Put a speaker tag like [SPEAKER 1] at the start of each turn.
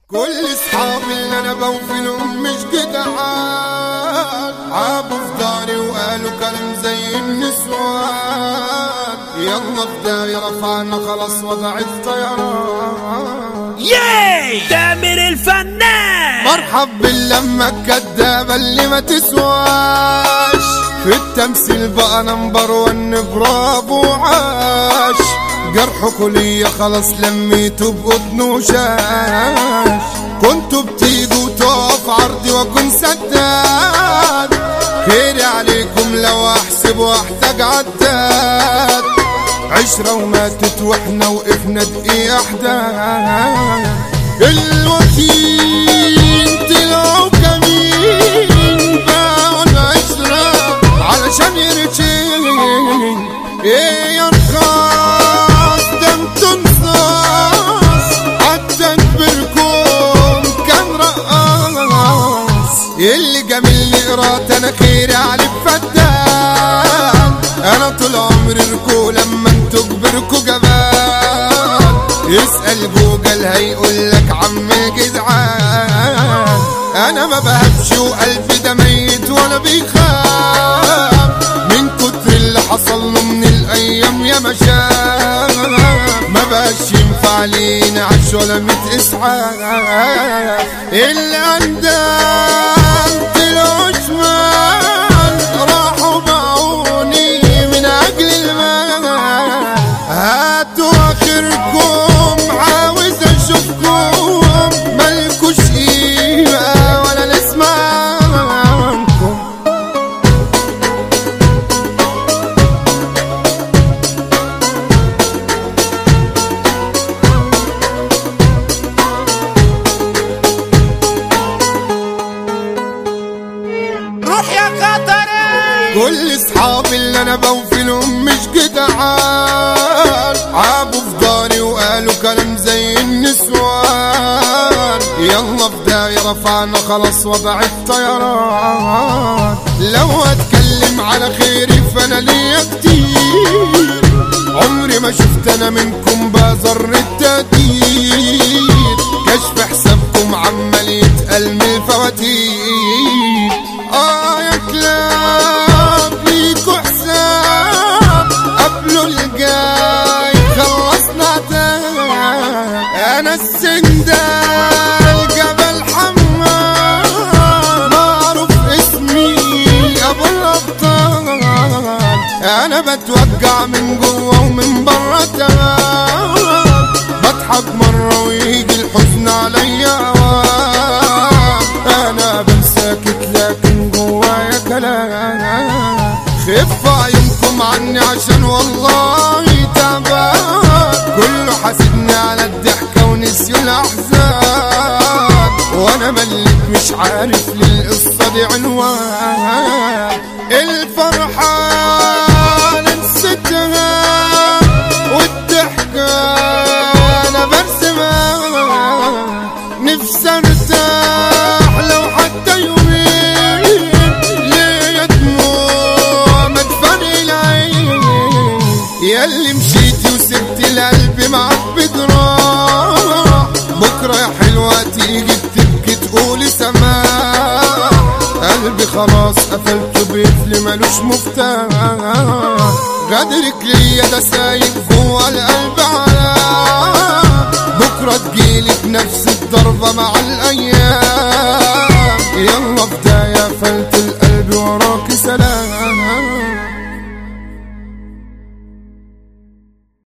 [SPEAKER 1] كل اصحابي اللي انا بوفلهم مش جدعان عابوا في داري وقالوا كلام زي النسوان يلا في داية رفعنا خلاص وضع الطيران
[SPEAKER 2] ياي تامر الفنان
[SPEAKER 1] مرحب باللمة الكدابة اللي ما تسواش في التمثيل بقى نمبر ون برافو عاش جرحكوا ليا خلاص لميته بقطن وشاش كنتوا بتيجوا تقف عرضي واكون سداد خيري عليكم لو احسب واحتاج عداد عشرة وماتت واحنا وقفنا دقيقة احداث الوكيل طلعوا كمين باعوا العشرة علشان يرجين ايه يا رخاص ده انتوا نصاص حتى نبركم كان رقاص اللي جميل قرات انا خيري علي بفتان انا طول عمري ركو لما انتوا كبركوا جبان اسأل جوجل هيقول لك عم جدعان انا ما بهبش وقلبي ده ميت ولا بيخاف من كتر اللي حصل له من الايام يا مشاف ما بقاش ينفع لينا عش ولا ميت اسعاف اللي عندك طلعوا شمال راحوا باعوني من اجل المال هاتوا اخركم عاوز اشوفكم مالكوش قيمة ولا نسمع عنكم
[SPEAKER 2] روح يا خطري
[SPEAKER 1] كل اصحابي اللي انا بوفلهم مش جدعان عابوا في داري وقالوا كلام زي النسوان يلا في داية رفعنا خلاص وضع الطيران لو اتكلم على خيري فانا ليا كتير عمري ما شفت انا منكم بذر التقدير كشف حسابكم عمال يتقل من الفواتير اه يا كلاب ليكوا حساب قبلوا الجاي خلصنا تاني انا السندال جبل حمام معروف اسمي ابو الابطال انا بتوجع من جوه ومن بره تمام بضحك مره ويجي الحزن عليا عوام انا بمساكت لكن جوايا كلام خف عيونكم عني عشان والله تعبان كله حاسدني على الضحكه ونسيوا الاحزان وانا مليت مش عارف للقصه دي عنوان الفرحه انا نسيتها والضحكه انا برسمها نفسي ارتاح لو حتى يومين ليه دموع ما تفرق العين ياللي مشيتي وسبت القلب معاك بجراح بكره يا حلوه تيجي بتبكي تقولي سماح قلبي خلاص قفلته بقفل ملوش مفتاح غدرك ليا ده سايب جوه القلب على بكره تجيلي بنفس الضربه مع الايام يلا بدايه فلت القلب وراكي سلام